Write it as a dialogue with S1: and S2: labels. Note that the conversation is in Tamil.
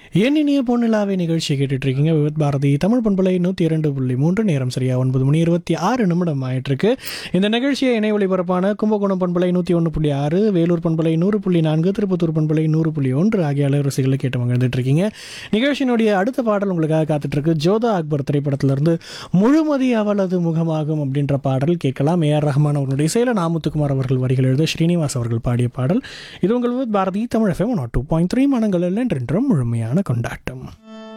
S1: என் இனிய பொன்னிலாவே நிகழ்ச்சி கேட்டுட்டு இருக்கீங்க விவித் பாரதி தமிழ் பண்பலை நூற்றி இரண்டு புள்ளி மூன்று நேரம் சரியா ஒன்பது மணி இருபத்தி ஆறு நிமிடம் ஆயிட்டிருக்கு இந்த நிகழ்ச்சியை இணை ஒளிபரப்பான கும்பகோணம் பண்பலை நூற்றி ஒன்று புள்ளி ஆறு வேலூர் பண்பலை நூறு புள்ளி நான்கு திருப்பத்தூர் பண்பலை நூறு புள்ளி ஒன்று ஆகிய அலைவரிசைகளை கேட்டு மகிழ்ந்துட்டு இருக்கீங்க நிகழ்ச்சியினுடைய அடுத்த பாடல் உங்களுக்காக காத்துட்டு இருக்கு ஜோதா அக்பர் திரைப்படத்திலிருந்து முழுமதி அவளது முகமாகும் அப்படின்ற பாடல் கேட்கலாம் ஏஆர் ரஹ்மான் அவர்களுடைய இசையில் நாமுத்துக்குமார் அவர்கள் வரிகள் எழுத ஸ்ரீனிவாஸ் அவர்கள் பாடிய பாடல் இது உங்கள் Vividh Bharati Tamil FM two point three மனங்களில் என்றென்றும் முழுமையான கொண்டாட்டம்